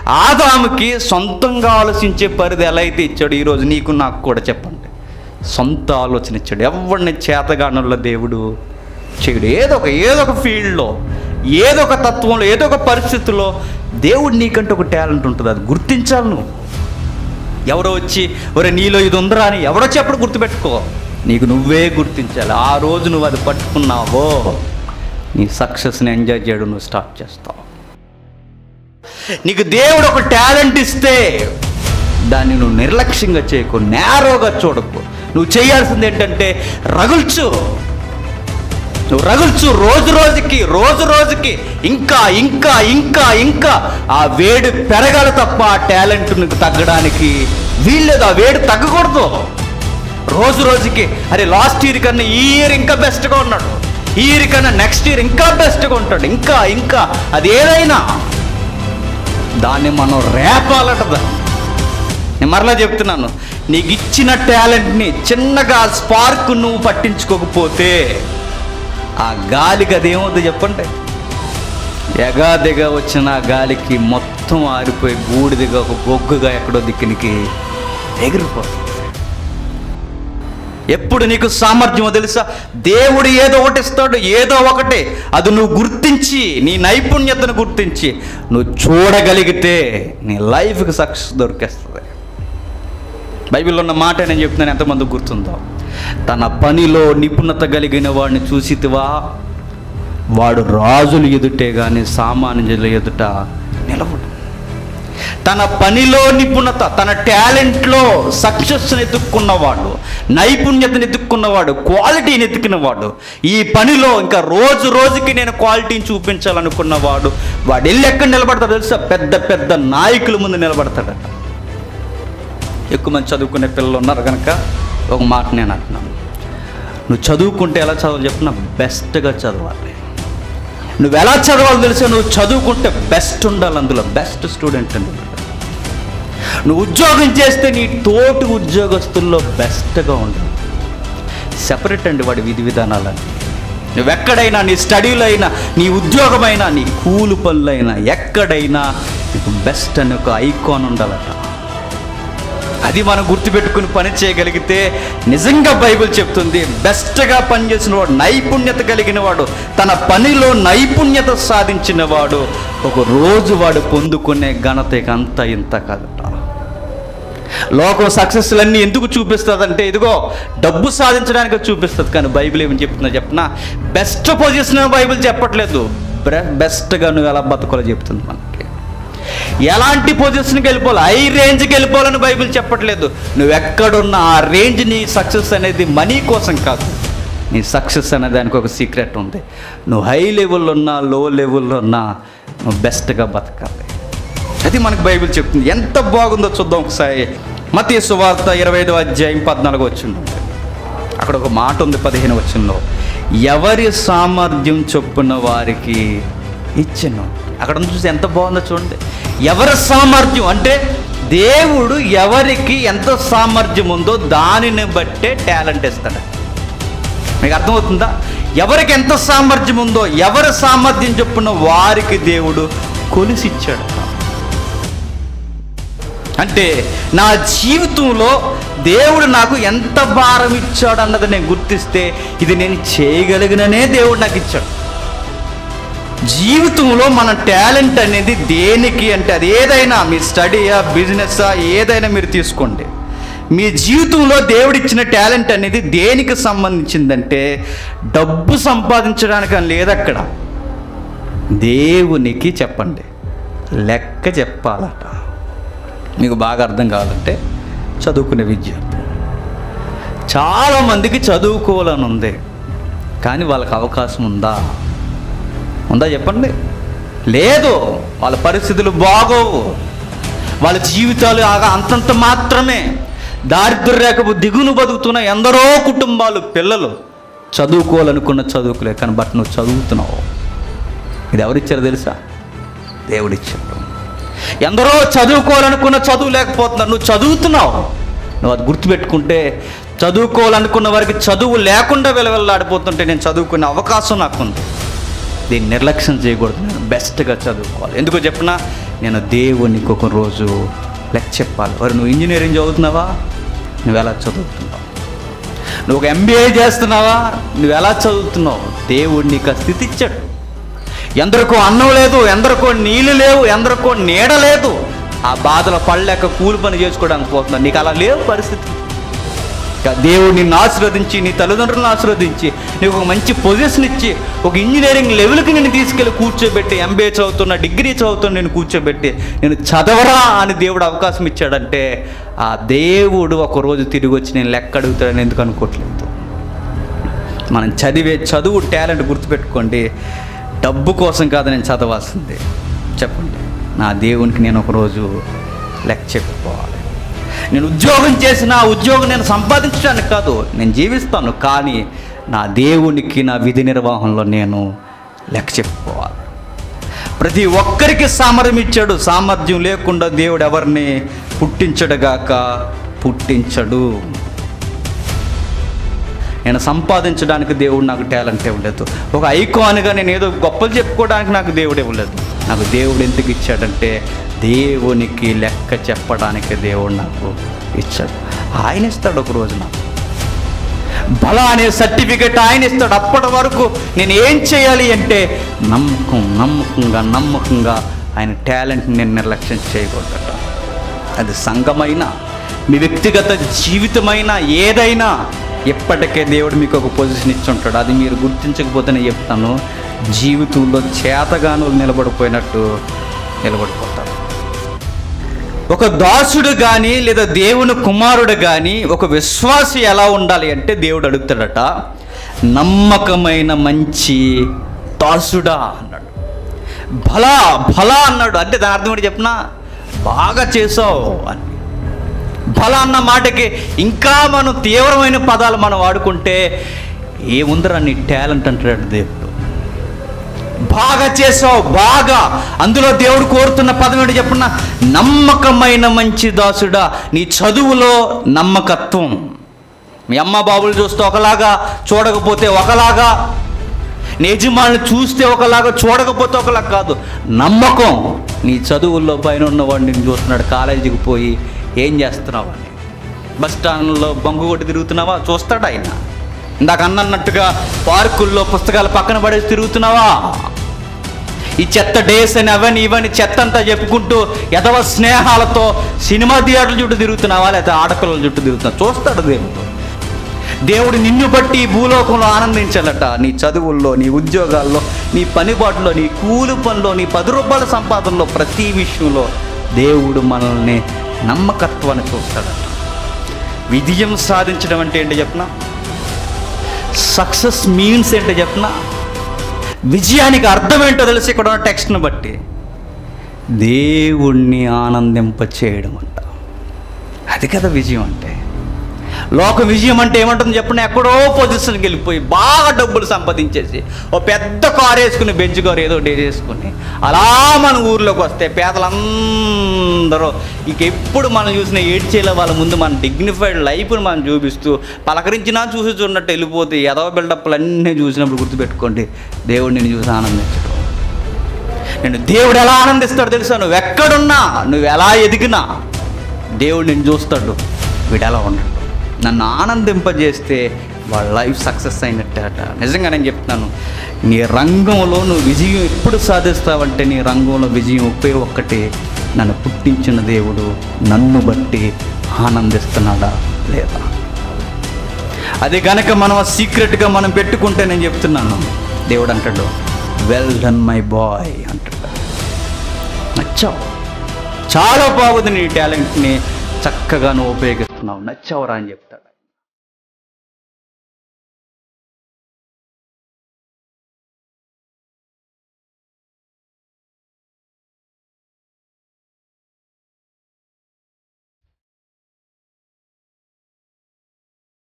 ఆదాముకి సొంతంగా ఆలోచించే పరిధి ఎలా అయితే ఇచ్చాడు ఈరోజు నీకు నాకు కూడా చెప్పండి సొంత ఆలోచన ఇచ్చాడు ఎవరిని చేతగానుల్లో దేవుడు చేయడు ఏదో ఒక ఏదో ఒక ఫీల్డ్లో ఏదో ఒక తత్వంలో ఏదో ఒక పరిస్థితుల్లో దేవుడు నీకంటే ఒక టాలెంట్ ఉంటుంది అది గుర్తించాలి నువ్వు ఎవరో వచ్చి ఒరే నీలో ఇది ఉందిరా అని ఎవరో చెప్పడు గుర్తుపెట్టుకో నీకు నువ్వే గుర్తించాలి ఆ రోజు నువ్వు అది పట్టుకున్నావో నీ సక్సెస్ని ఎంజాయ్ చేయడం నువ్వు స్టార్ట్ చేస్తావు నీకు దేవుడు ఒక టాలెంట్ ఇస్తే దాన్ని నువ్వు నిర్లక్ష్యంగా చేయకు నేరోగా చూడకు నువ్వు చేయాల్సింది ఏంటంటే రగుల్చు నువ్వు రగుల్చు రోజు రోజుకి రోజు రోజుకి ఇంకా ఇంకా ఇంకా ఇంకా ఆ వేడి పెరగాలి తప్ప ఆ టాలెంట్ నీకు తగ్గడానికి వీల్లేదు ఆ వేడి తగ్గకూడదు రోజు రోజుకి అరే లాస్ట్ ఇయర్ కన్నా ఈ ఇయర్ ఇంకా బెస్ట్గా ఉన్నాడు ఈ ఇయర్ కన్నా నెక్స్ట్ ఇయర్ ఇంకా బెస్ట్గా ఉంటాడు ఇంకా ఇంకా అది ఏదైనా దాన్ని మనం రేపాలట దాన్ని నేను మరలా చెప్తున్నాను నీకు ఇచ్చిన టాలెంట్ని చిన్నగా స్పార్క్ నువ్వు పట్టించుకోకపోతే ఆ గాలికి అదేమవుతుంది చెప్పండి ఎగాదిగా వచ్చిన ఆ గాలికి మొత్తం ఆరిపోయి బూడిదిగా ఒక బొగ్గుగా ఎక్కడో దిక్కునికి ఎగిరిపోతుంది ఎప్పుడు నీకు సామర్థ్యమో తెలుసా దేవుడు ఏదో ఒకటి ఇస్తాడు ఏదో ఒకటి అది నువ్వు గుర్తించి నీ నైపుణ్యతను గుర్తించి నువ్వు చూడగలిగితే నీ లైఫ్కి సక్సెస్ దొరికేస్తుంది బైబిల్లో ఉన్న మాట నేను చెప్తున్నాను ఎంతమంది గుర్తుందో తన పనిలో నిపుణత కలిగిన వాడిని చూసితివా వాడు రాజులు ఎదుటే కానీ సామాన్యుల ఎదుట నిలవడు తన పనిలో నిపుణత తన టాలెంట్లో సక్సెస్ని ఎత్తుక్కున్నవాడు నైపుణ్యతను ఎత్తుక్కున్నవాడు క్వాలిటీని ఎత్తుకున్నవాడు ఈ పనిలో ఇంకా రోజు రోజుకి నేను క్వాలిటీని చూపించాలనుకున్నవాడు వాడు వెళ్ళి ఎక్కడ నిలబడతాడు తెలుసా పెద్ద పెద్ద నాయకుల ముందు నిలబడతాడట ఎక్కువ మంది చదువుకునే పిల్లలు ఉన్నారు కనుక ఒక మాట నేను అంటున్నాను నువ్వు చదువుకుంటే ఎలా చదవాలి చెప్పిన బెస్ట్గా చదవాలి నువ్వు ఎలా చదవాలి తెలుసా నువ్వు చదువుకుంటే బెస్ట్ ఉండాలి అందులో బెస్ట్ స్టూడెంట్ అండి నువ్వు ఉద్యోగం చేస్తే నీ తోటి ఉద్యోగస్తుల్లో బెస్ట్గా ఉండాలి సెపరేట్ అండి వాడి విధి విధానాలని నువ్వెక్కడైనా నీ స్టడీలో అయినా నీ ఉద్యోగమైనా నీ కూలు పనులైనా ఎక్కడైనా నీకు బెస్ట్ అని ఒక ఐకాన్ ఉండాలట అది మనం గుర్తుపెట్టుకుని పని చేయగలిగితే నిజంగా బైబిల్ చెప్తుంది బెస్ట్గా పనిచేసిన వాడు నైపుణ్యత కలిగిన వాడు తన పనిలో నైపుణ్యత సాధించిన వాడు ఒక రోజు వాడు పొందుకునే ఘనత ఇక అంత ఇంత కాదట లోకం సక్సెస్లన్నీ ఎందుకు చూపిస్తుందంటే ఇదిగో డబ్బు సాధించడానికి చూపిస్తుంది కానీ బైబిల్ ఏమని చెప్తుందో చెప్పనా బెస్ట్ పొజిషన్ బైబిల్ చెప్పట్లేదు బెస్ట్గా నువ్వు ఎలా బతకాలో చెప్తుంది మనకి ఎలాంటి పొజిషన్కి వెళ్ళిపోవాలి హై రేంజ్కి వెళ్ళిపోవాలని బైబిల్ చెప్పట్లేదు నువ్వు ఎక్కడున్నా ఆ రేంజ్ నీ సక్సెస్ అనేది మనీ కోసం కాదు నీ సక్సెస్ అనే దానికి ఒక సీక్రెట్ ఉంది నువ్వు హై లెవెల్లో ఉన్నా లో లెవెల్లో ఉన్నా నువ్వు బెస్ట్గా బతకాలి అది మనకు బైబిల్ చెప్తుంది ఎంత బాగుందో చూద్దాం ఒకసారి మతీ సువార్త ఇరవై ఐదో అధ్యాయం పద్నాలుగు వచ్చింది అక్కడ ఒక మాట ఉంది పదిహేను వచ్చిందో ఎవరి సామర్థ్యం చొప్పున వారికి ఇచ్చెను అక్కడ నుంచి చూసి ఎంత బాగుందో చూడండి ఎవరి సామర్థ్యం అంటే దేవుడు ఎవరికి ఎంత సామర్థ్యం ఉందో దానిని బట్టే టాలెంట్ ఇస్తాడు మీకు అర్థమవుతుందా ఎవరికి ఎంత సామర్థ్యం ఉందో ఎవరి సామర్థ్యం చొప్పున వారికి దేవుడు కొలిసిచ్చాడు అంటే నా జీవితంలో దేవుడు నాకు ఎంత భారం ఇచ్చాడు అన్నది నేను గుర్తిస్తే ఇది నేను చేయగలిగిననే దేవుడు నాకు ఇచ్చాడు జీవితంలో మన టాలెంట్ అనేది దేనికి అంటే అది ఏదైనా మీ స్టడీయా బిజినెస్సా ఏదైనా మీరు తీసుకోండి మీ జీవితంలో దేవుడిచ్చిన టాలెంట్ అనేది దేనికి సంబంధించిందంటే డబ్బు సంపాదించడానికి అని లేదు అక్కడ దేవునికి చెప్పండి లెక్క చెప్పాలట మీకు బాగా అర్థం కావాలంటే చదువుకునే విద్యార్థి చాలామందికి చదువుకోవాలని ఉంది కానీ వాళ్ళకి అవకాశం ఉందా ఉందా చెప్పండి లేదు వాళ్ళ పరిస్థితులు బాగోవు వాళ్ళ జీవితాలు ఆగా అంతంత మాత్రమే దారిద్ర్యరేఖపు దిగును బతుకుతున్న ఎందరో కుటుంబాలు పిల్లలు చదువుకోవాలనుకున్న చదువుకులే కానీ బట్ నువ్వు చదువుతున్నావు ఇది ఎవరిచ్చారు తెలుసా దేవుడిచ్చాడు ఎందరో చదువుకోవాలనుకున్న చదువు లేకపోతున్నారు నువ్వు చదువుతున్నావు నువ్వు అది గుర్తుపెట్టుకుంటే చదువుకోవాలనుకున్న వారికి చదువు లేకుండా వెలవెల్లాడిపోతుంటే నేను చదువుకునే అవకాశం నాకుంది దీన్ని నిర్లక్ష్యం చేయకూడదు నేను బెస్ట్గా చదువుకోవాలి ఎందుకో చెప్పినా నేను దేవునికి ఒక రోజు లెక్క చెప్పాలి మరి నువ్వు ఇంజనీరింగ్ చదువుతున్నావా నువ్వు ఎలా చదువుతున్నావు నువ్వు ఒక ఎంబీఏ చేస్తున్నావా నువ్వు ఎలా చదువుతున్నావు దేవుడు నీకు ఆ స్థితి ఇచ్చాడు ఎందరికో అన్నం లేదు ఎందరికో నీళ్ళు లేవు ఎందరికో నీడ లేదు ఆ బాధలో పడలేక కూలి పని చేసుకోవడానికి పోతున్నావు నీకు అలా లేవు పరిస్థితి ఇక దేవుడు నిన్ను ఆశీర్వదించి నీ తల్లిదండ్రులను ఆశీర్వదించి నీకు ఒక మంచి పొజిషన్ ఇచ్చి ఒక ఇంజనీరింగ్ లెవెల్కి నేను తీసుకెళ్ళి కూర్చోబెట్టి ఎంబీఏ చదువుతున్న డిగ్రీ చదువుతున్న నేను కూర్చోబెట్టి నేను చదవరా అని దేవుడు అవకాశం ఇచ్చాడంటే ఆ దేవుడు ఒక రోజు తిరిగి వచ్చి నేను లెక్క అడుగుతాడని ఎందుకు అనుకోవట్లేదు మనం చదివే చదువు టాలెంట్ గుర్తుపెట్టుకోండి డబ్బు కోసం కాదు నేను చదవాల్సిందే చెప్పండి నా దేవునికి నేను ఒకరోజు లెక్క చెప్పుకోవాలి నేను ఉద్యోగం చేసిన ఆ ఉద్యోగం నేను సంపాదించడానికి కాదు నేను జీవిస్తాను కానీ నా దేవునికి నా విధి నిర్వహణలో నేను లెక్క చెప్పుకోవాలి ప్రతి ఒక్కరికి సామర్థ్యం ఇచ్చాడు సామర్థ్యం లేకుండా దేవుడు ఎవరిని పుట్టించడుగాక పుట్టించడు నేను సంపాదించడానికి దేవుడు నాకు టాలెంట్ ఇవ్వలేదు ఒక ఐకాన్గా నేను ఏదో గొప్పలు చెప్పుకోవడానికి నాకు దేవుడు ఇవ్వలేదు నాకు దేవుడు ఎందుకు ఇచ్చాడంటే దేవునికి లెక్క చెప్పడానికి దేవుడు నాకు ఇచ్చాడు ఆయన ఇస్తాడు ఒక రోజు నాకు బల అనే సర్టిఫికెట్ ఆయన ఇస్తాడు అప్పటి వరకు నేను ఏం చేయాలి అంటే నమ్మకం నమ్మకంగా నమ్మకంగా ఆయన టాలెంట్ని నేను నిర్లక్ష్యం చేయకూడదట అది సంఘమైనా మీ వ్యక్తిగత జీవితమైన ఏదైనా ఎప్పటికే దేవుడు మీకు ఒక పొజిషన్ ఇచ్చి ఉంటాడు అది మీరు గుర్తించకపోతే నేను చెప్తాను జీవితంలో చేతగాను నిలబడిపోయినట్టు నిలబడిపోతారు ఒక దాసుడు కానీ లేదా దేవుని కుమారుడు కానీ ఒక విశ్వాసి ఎలా ఉండాలి అంటే దేవుడు అడుగుతాడట నమ్మకమైన మంచి దాసుడా అన్నాడు భలా భలా అన్నాడు అంటే దాని అర్థం ఏంటి చెప్పిన బాగా చేసావు అని బల అన్న మాటకి ఇంకా మనం తీవ్రమైన పదాలు మనం వాడుకుంటే ఏముందరా నీ టాలెంట్ అంటాడు దేవుడు బాగా చేసావు బాగా అందులో దేవుడు కోరుతున్న పదం ఏంటి చెప్పున్న నమ్మకమైన మంచి దాసుడా నీ చదువులో నమ్మకత్వం మీ అమ్మ బాబులు చూస్తే ఒకలాగా చూడకపోతే ఒకలాగా నీ యజమానులు చూస్తే ఒకలాగా చూడకపోతే ఒకలాగా కాదు నమ్మకం నీ చదువుల్లో పైన ఉన్నవాడు నేను చూస్తున్నాడు కాలేజీకి పోయి ఏం చేస్తున్నావు అని బస్ స్టాండ్లో బంగు కొట్టి తిరుగుతున్నావా చూస్తాడు ఆయన ఇందాక అన్నట్టుగా పార్కుల్లో పుస్తకాలు పక్కన పడేసి తిరుగుతున్నావా ఈ చెత్త డేస్ అని అవని ఇవని చెత్త అంతా చెప్పుకుంటూ ఎదవ స్నేహాలతో సినిమా థియేటర్ల చుట్టూ తిరుగుతున్నావా లేకపోతే ఆడపిల్లల చుట్టూ తిరుగుతున్నావు చూస్తాడు దేవుడు దేవుడు నిన్ను బట్టి ఈ భూలోకంలో ఆనందించాలట నీ చదువుల్లో నీ ఉద్యోగాల్లో నీ పనిబాటులో నీ కూలి పనిలో నీ పది రూపాయల సంపాదనలో ప్రతి విషయంలో దేవుడు మనల్ని నమ్మకత్వాన్ని చూస్తాడట విజయం సాధించడం అంటే ఏంటి చెప్పనా సక్సెస్ మీన్స్ ఏంటో చెప్పనా విజయానికి అర్థం ఏంటో తెలిసి ఇక్కడ ఉన్న టెక్స్ట్ని బట్టి దేవుణ్ణి ఆనందింప చేయడం అంట అది కదా విజయం అంటే లోక విజయం అంటే ఏమంటుంది చెప్పండి ఎక్కడో పొజిషన్కి వెళ్ళిపోయి బాగా డబ్బులు సంపాదించేసి ఓ పెద్ద కారు వేసుకుని బెంచ్ కారు ఏదో ఒకటి వేసుకుని అలా మన ఊర్లోకి వస్తే పేదలందరూ ఇక ఎప్పుడు మనం చూసిన ఏడ్చేల వాళ్ళ ముందు మన డిగ్నిఫైడ్ లైఫ్ని మనం చూపిస్తూ పలకరించినా చూసి చూడనట్టు వెళ్ళిపోతే ఏదో బిల్డప్లు అన్నీ చూసినప్పుడు గుర్తుపెట్టుకోండి దేవుడు నేను చూసి ఆనందించడం నేను దేవుడు ఎలా ఆనందిస్తాడు తెలుసా నువ్వు ఎక్కడున్నా నువ్వు ఎలా ఎదిగినా దేవుడు నేను చూస్తాడు వీడు ఎలా ఉన్నాడు నన్ను ఆనందింపజేస్తే వాళ్ళ లైఫ్ సక్సెస్ అయినట్టేట నిజంగా నేను చెప్తున్నాను నీ రంగంలో నువ్వు విజయం ఎప్పుడు సాధిస్తావంటే నీ రంగంలో విజయం ఒకే ఒక్కటి నన్ను పుట్టించిన దేవుడు నన్ను బట్టి ఆనందిస్తున్నాడా లేదా అది గనక మనం సీక్రెట్గా మనం పెట్టుకుంటే నేను చెప్తున్నాను దేవుడు అంటాడు వెల్ డన్ మై బాయ్ అంటాడు నచ్చావు చాలా బాగుంది నీ టాలెంట్ని చక్కగా నువ్వు ఉపయోగిస్తున్నావు నచ్చావురా అని చెప్తాడు